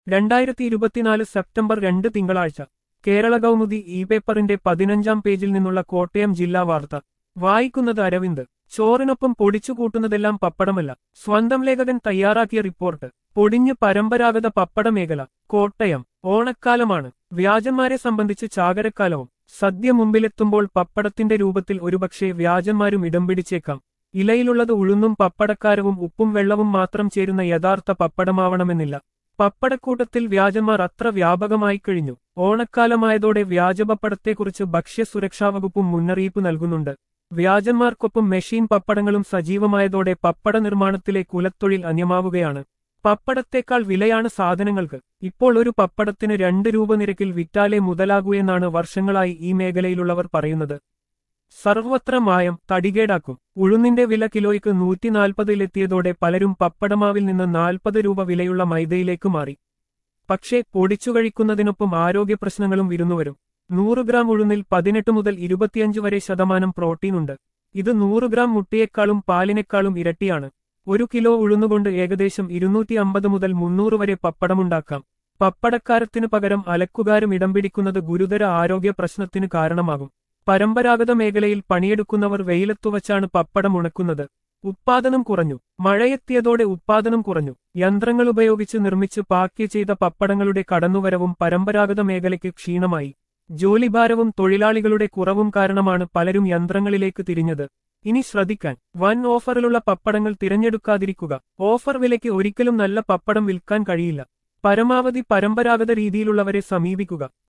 രണ്ടായിരത്തി ഇരുപത്തിനാല് സെപ്റ്റംബർ രണ്ട് തിങ്കളാഴ്ച കേരള കൗമുദി ഇ പേപ്പറിന്റെ പതിനഞ്ചാം പേജിൽ നിന്നുള്ള കോട്ടയം ജില്ലാ വാർത്ത വായിക്കുന്നത് അരവിന്ദ് ചോറിനൊപ്പം പൊടിച്ചു കൂട്ടുന്നതെല്ലാം പപ്പടമല്ല സ്വന്തം ലേഖകൻ തയ്യാറാക്കിയ റിപ്പോർട്ട് പൊടിഞ്ഞ് പരമ്പരാഗത പപ്പട മേഖല കോട്ടയം ഓണക്കാലമാണ് വ്യാജന്മാരെ സംബന്ധിച്ച് ചാകരക്കാലവും സദ്യ മുമ്പിലെത്തുമ്പോൾ പപ്പടത്തിന്റെ രൂപത്തിൽ ഒരുപക്ഷെ വ്യാജന്മാരും ഇടം പിടിച്ചേക്കാം ഇലയിലുള്ളത് ഉഴുന്നും പപ്പടക്കാരവും ഉപ്പും വെള്ളവും മാത്രം ചേരുന്ന യഥാർത്ഥ പപ്പടമാവണമെന്നില്ല പപ്പടക്കൂട്ടത്തിൽ വ്യാജന്മാർ അത്ര വ്യാപകമായി കഴിഞ്ഞു ഓണക്കാലമായതോടെ വ്യാജപപ്പടത്തെക്കുറിച്ച് ഭക്ഷ്യസുരക്ഷാ വകുപ്പും മുന്നറിയിപ്പ് നൽകുന്നുണ്ട് വ്യാജന്മാർക്കൊപ്പം മെഷീൻ പപ്പടങ്ങളും സജീവമായതോടെ പപ്പട നിർമ്മാണത്തിലെ കുലത്തൊഴിൽ അന്യമാവുകയാണ് പപ്പടത്തേക്കാൾ വിലയാണ് സാധനങ്ങൾക്ക് ഇപ്പോൾ ഒരു പപ്പടത്തിന് രണ്ട് രൂപ നിരക്കിൽ വിറ്റാലേ മുതലാകൂ എന്നാണ് വർഷങ്ങളായി ഈ മേഖലയിലുള്ളവർ പറയുന്നത് സർവത്ര മായം തടികേടാക്കും ഉഴുന്നിന്റെ വില കിലോയ്ക്ക് നൂറ്റിനാൽപ്പതിലെത്തിയതോടെ പലരും പപ്പടമാവിൽ നിന്ന് നാൽപ്പത് രൂപ വിലയുള്ള മൈദയിലേക്ക് മാറി പക്ഷേ പൊടിച്ചു കഴിക്കുന്നതിനൊപ്പം ആരോഗ്യ പ്രശ്നങ്ങളും വിരുന്നുവരും നൂറ് ഗ്രാം ഉഴുന്നിൽ പതിനെട്ട് മുതൽ ഇരുപത്തിയഞ്ച് വരെ ശതമാനം പ്രോട്ടീനുണ്ട് ഇത് നൂറ് ഗ്രാം മുട്ടയേക്കാളും പാലിനേക്കാളും ഇരട്ടിയാണ് ഒരു കിലോ ഉഴുന്നുകൊണ്ട് ഏകദേശം ഇരുന്നൂറ്റി അമ്പത് മുതൽ മുന്നൂറ് വരെ പപ്പടമുണ്ടാക്കാം പപ്പടക്കാരത്തിനു പകരം അലക്കുകാരും ഇടം പിടിക്കുന്നത് ഗുരുതര ആരോഗ്യ പ്രശ്നത്തിന് കാരണമാകും പരമ്പരാഗത മേഖലയിൽ പണിയെടുക്കുന്നവർ വെയിലത്തുവച്ചാണ് പപ്പടം ഉണക്കുന്നത് ഉത്പാദനം കുറഞ്ഞു മഴയെത്തിയതോടെ ഉത്പാദനം കുറഞ്ഞു യന്ത്രങ്ങൾ ഉപയോഗിച്ച് നിർമ്മിച്ച് പാക്ക് ചെയ്ത പപ്പടങ്ങളുടെ കടന്നുവരവും പരമ്പരാഗത മേഖലയ്ക്ക് ക്ഷീണമായി ജോലിഭാരവും തൊഴിലാളികളുടെ കുറവും കാരണമാണ് പലരും യന്ത്രങ്ങളിലേക്ക് തിരിഞ്ഞത് ഇനി ശ്രദ്ധിക്കാൻ വൻ ഓഫറിലുള്ള പപ്പടങ്ങൾ തിരഞ്ഞെടുക്കാതിരിക്കുക ഓഫർ വിലയ്ക്ക് ഒരിക്കലും നല്ല പപ്പടം വിൽക്കാൻ കഴിയില്ല പരമാവധി പരമ്പരാഗത രീതിയിലുള്ളവരെ സമീപിക്കുക